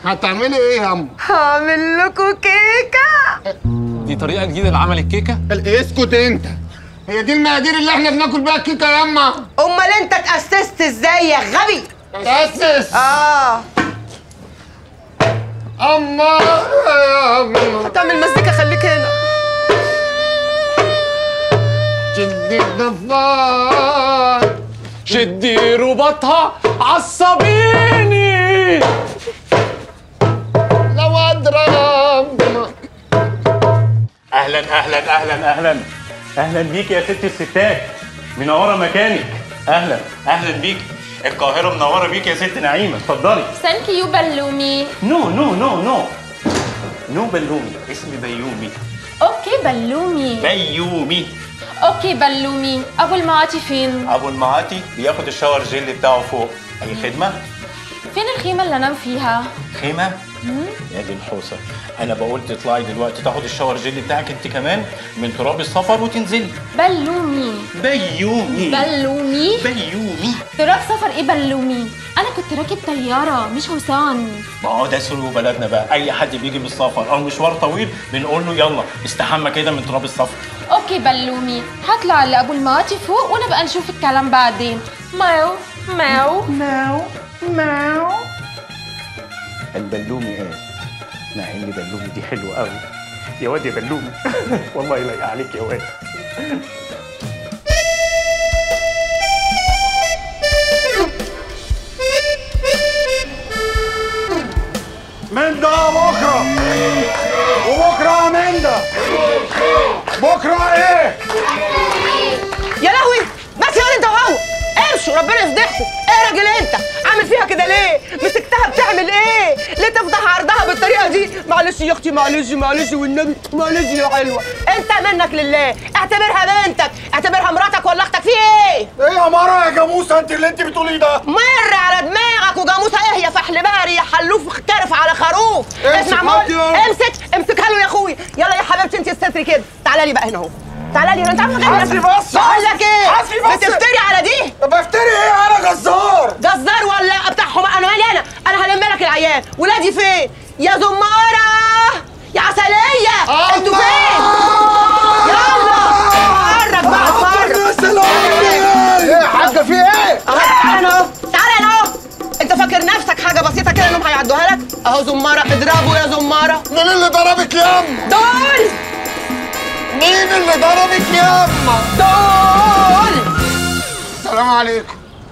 هتعملي ايه يا ام هعمل لكم كيكه دي طريقه جديده لعمل الكيكه اسكت انت هي دي المقادير اللي احنا بناكل بيها الكيكه يا اما امال انت اتاسست ازاي يا غبي تاسس اه اما يا اما تعمل مزيكا خليك هنا جدي الدفار شدي رباطها عصبيني لو اضرب اهلا اهلا اهلا اهلا اهلا بيك يا ست الستات منوره مكانك اهلا اهلا بيك القاهره منوره بيك يا ست نعيمه اتفضلي ثانك يو بلومي نو نو نو نو نو بلومي اسمي بيومي اوكي بلومي بيومي اوكي بلومي ابو المعاطي فين ابو المعاطي بياخد الشاور جيل بتاعه فوق اي خدمه فين الخيمه اللي انام فيها خيمه يا دي الحوسه انا بقول تطلعي دلوقتي تاخد الشاور جيل بتاعك انت كمان من تراب السفر وتنزلي بلومي بيومي بلومي بيومي تراك سفر ايه بلومي انا كنت راكب طياره مش حصان ما هو ده سلوك بلدنا بقى اي حد بيجي من السفر او مشوار طويل بنقول له يلا استحمى كده من تراب السفر اوكي بلومي هطلع لابو المعاطي فوق ونبقى نشوف الكلام بعدين ماو ماو ماو ماو البلومي ايه مع ان بلومي دي حلوه قوي يا واد يا بلومي والله لايق عليك يا واد من ده بكره وبكره من ده بكره ايه يا لهوي بس يا انت وهو امشوا ربنا يفضحكم ايه يا راجل انت عامل فيها كده ليه مسكتها بتعمل ايه ليه تفضح عرضها بالطريقه دي معلش يا اختي معلش معلش والنبي معلش يا حلوه انت منك لله اعتبرها بنتك اعتبرها مراتك ولا اختك في ايه ايه يا مره يا جاموسه انت اللي انت بتقوليه ده مر على دماغك وجاموسه ايه يا فحل باري يا حلوف كرف على خروف امسك اسمع مول هدي. امسك امسكها له يا اخويا يلا يا حبيبتي انت الستر كده تعالى لي بقى هنا اهو تعالى لي هنا انت عارفه غير حاسبي بس، بقول لك ايه حاسبي بس. بتفتري على دي بفتري ايه انا جزار جزار ولا بتاعهم انا مالي انا انا هلم لك العيال ولادي فين يا زماره يا عسليه انتوا فين يلا اتفرج بقى اتفرج يا سلام ايه يا حاجه في ايه اهو تعالى هنا اهو تعالى هنا اهو انت فاكر نفسك حاجه بسيطه كده انهم هيعدوها لك اهو زماره اضربوا يا زماره مين اللي ضربك يا اما دول مين اللي ضربك يا اما دول السلام عليكم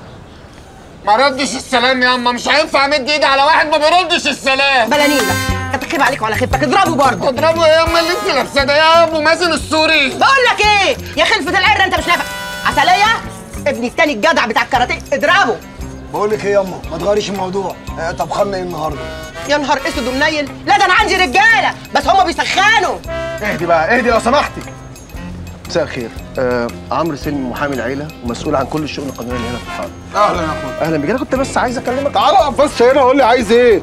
ما ردش السلام يا اما مش هينفع امد ايدي على واحد ما بيردش السلام بلانينا كانت خيب عليك وعلى خيبتك اضربوا برضه اضربه يا اما اللي انت لابساه ده يا ابو مازن السوري بقول لك ايه يا خلفة العرة انت مش نافع عسلية ابني التاني الجدع بتاع الكاراتيه اضربه بقول لك ايه ياما ما تغيريش الموضوع آه، طب خلنا ايه النهارده يا نهار اسود ومنيل لا ده انا عندي رجاله بس هما بيسخنوا اهدي بقى اهدي لو سمحتي مساء الخير آه عمرو سلمي محامي العيله ومسؤول عن كل الشؤون القانونيه اللي هنا في الحاره اهلا يا اخويا اهلا بيك انا كنت بس عايز اكلمك تعالى اقف بس هنا قول لي عايز ايه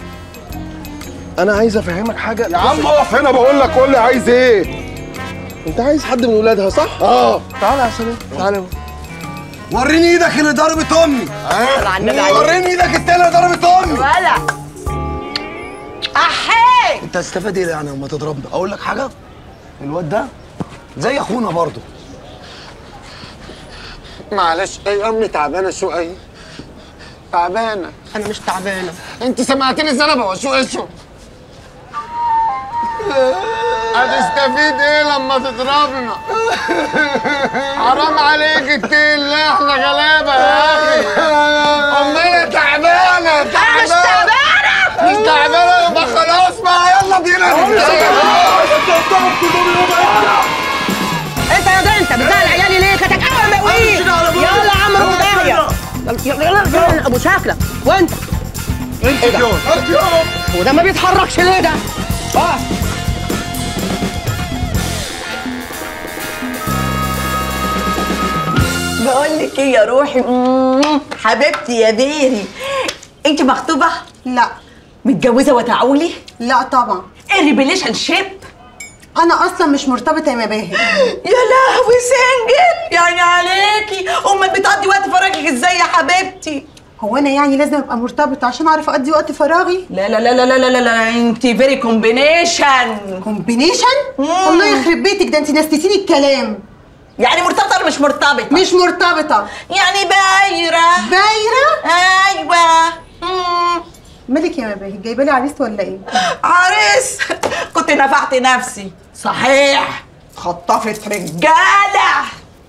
انا عايز افهمك حاجه يا عم اقف هنا بقول لك قول لي عايز ايه انت عايز حد من ولادها صح اه تعالى يا سلام تعالى وريني ايدك اللي ضربت امي على النبي عليك وريني ايدك التانية اللي ضربت امي ولا احي انت هتستفاد ايه يعني لما تضربنا اقول لك حاجه الواد ده زي اخونا برضه معلش ايه امي تعبانه شويه تعبانه انا مش تعبانه انت سمعتني ازاي انا بوشوشه هتستفيد ايه لما تضربنا حرام عليك التيل لا احنا غلابه يا اخي امنا تعبانه انا مش تعبانه تعبانه مش تعبانه يبقى خلاص بقى يلا بينا انت يا ده انت بتزعل عيالي ليه كتك اول ما وقيت يلا يا عمرو داهيه يلا يلا يلا ابو شكلك وانت انت يا وده ما بيتحركش ليه ده اه بقول لك ايه يا روحي مم، حبيبتي يا بيري انت مخطوبه لا متجوزه وتعولي لا طبعا ايه الريبليشن شيب انا اصلا مش مرتبطه يا مباهر يا لهوي سنجل يعني عليكي امال بتقضي وقت فراغك ازاي يا حبيبتي هو انا يعني لازم ابقى مرتبطه عشان اعرف اقضي وقت فراغي لا لا لا لا لا لا لا, لا. انت فيري كومبينيشن كومبينيشن الله يخرب بيتك ده انت نسيتيني الكلام يعني مرتبطه ولا مش مرتبطه مش مرتبطه يعني بايره بايره ايوه مم. مالك يا مباهي جايبه لي عريس ولا ايه عريس كنت نفعت نفسي صحيح خطفت رجاله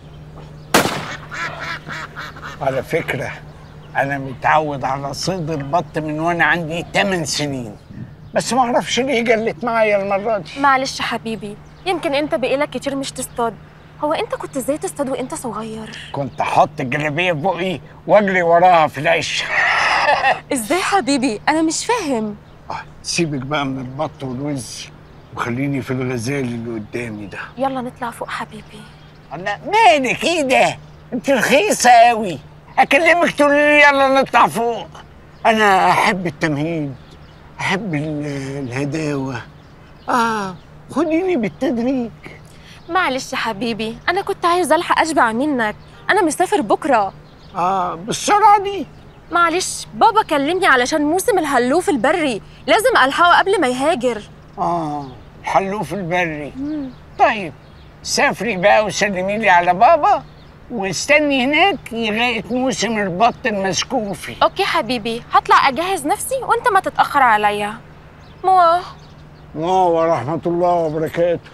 على فكرة أنا متعود على صيد البط من وأنا عندي 8 سنين بس ما أعرفش ليه جلت معايا المرة دي معلش حبيبي يمكن انت بقالك كتير مش تصطاد هو انت كنت ازاي تصطاد وانت صغير كنت أحط الجلابية في بقي وأجري وراها في العش ازاي حبيبي انا مش فاهم سيبك بقى من البط والوز وخليني في الغزال اللي قدامي ده يلا نطلع فوق حبيبي أنا مالك إيه ده؟ أنت رخيصة أوي أكلمك تقولي لي يلا نطلع فوق أنا أحب التمهيد أحب ال- الهداوة آه خديني بالتدريج معلش حبيبي انا كنت عايز الحق اشبع منك انا مسافر بكره آه بالسرعة دي معلش بابا كلمني علشان موسم الهلوف البري لازم الحقه قبل ما يهاجر آه الحلوف البري طيب سافري بقى وسلمي لي على بابا واستني هناك لغاية موسم البط المسكوفي اوكي حبيبي هطلع اجهز نفسي وانت ما تتاخر عليا موا ورحمة الله وبركاته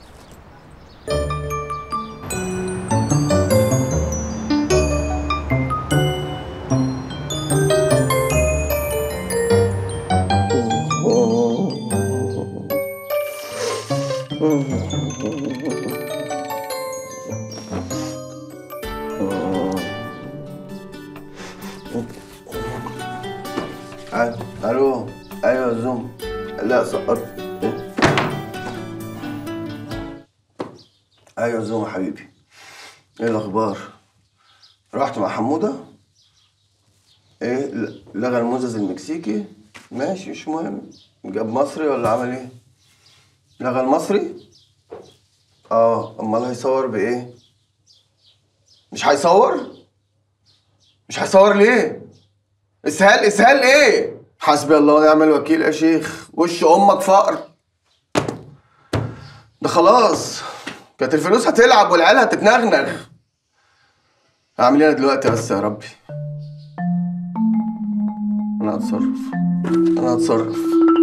أ- الو ايوه زوم لا سقطت إيه؟ ايوه زوم يا حبيبي ايه الاخبار رحت مع حموده ايه ل- لغى الموزز المكسيكي ماشي مش مهم جاب مصري ولا عمل ايه لغى المصري اه امال هيصور بايه مش هيصور مش هيصور ليه اسهال اسهال ايه حسبي الله ونعم الوكيل يا شيخ وش امك فقر ده خلاص كانت الفلوس هتلعب والعيال هتتنغنغ اعمل ايه انا دلوقتي بس يا ربي انا هتصرف انا هتصرف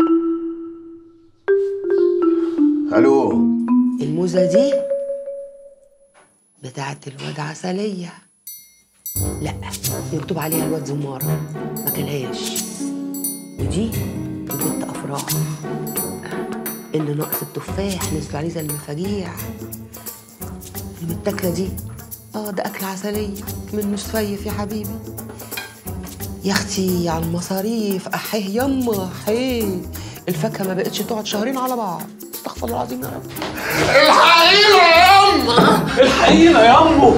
الو الموزة دي بتاعت الواد عسلية لا مكتوب عليها الواد زمارة ما كلهاش ودي البنت أفراح اللي ناقص التفاح نزلوا عليه زي المفاجيع المتاكلة دي اه ده أكل عسلية من مصيف يا حبيبي يا اختي على المصاريف احيه يما حيه الفاكهه ما بقتش تقعد شهرين على بعض استغفر الله العظيم يا رب الحقيقة يا أما الحقيقة يا أمو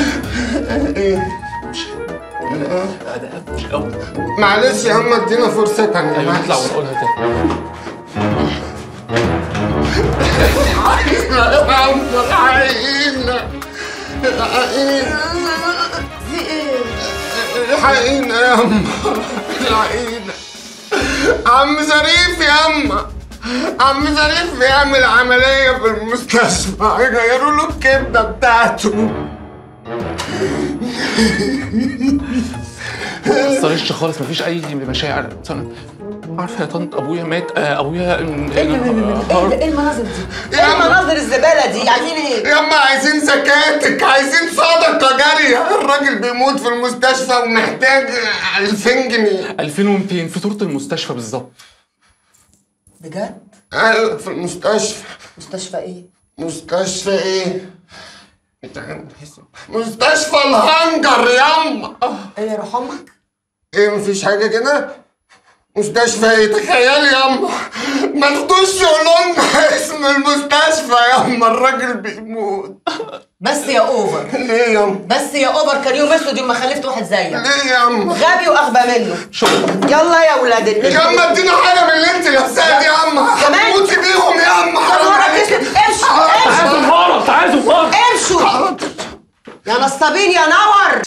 معلش يا أما ادينا فرصة تانية أيوة نطلع معلش. ونقولها تاني الحقيقة يا أما الحقيقة الحقيقة الحقيقة يا أما الحقيقة عم ظريف يا أما عم ظريف بيعمل عملية في المستشفى هيغيروا له الكبدة بتاعته متأثرش خالص مفيش أي مشاعر أنا عارفة يا طنط أبويا مات آه، أبويا انهار. ايه المناظر دي؟ يا ايه أما المناظر الزباله دي؟ عايزين ايه؟ يا أما عايزين زكاتك عايزين صدقة جارية الراجل بيموت في المستشفى ومحتاج 2000 جنيه 2200 في طورة المستشفى بالظبط بجد؟ أيوة في المستشفى مستشفى ايه؟ مستشفى ايه؟ بتاع- مستشفى الهنجر ياما ايه يا روح امك؟ ايه مفيش حاجة كده؟ مستشفى ايه؟ تخيلي ياما ما تخش يقولوا لنا اسم المستشفى ياما الراجل بيموت بس يا اوفر ليه ياما؟ بس يا اوفر كان يوم اسود يوم ما خلفت واحد زيك ليه ياما؟ غبي واغبى منه يلا يا ولاد ال- ياما ادينا حاجة من اللي انت لابساها دي ياما كمان؟ موتي بيهم ياما حرام نهارك عليك. اسود امشوا امشوا تعالوا زمارة تعالوا زمارة امشوا يا نصابين يا نور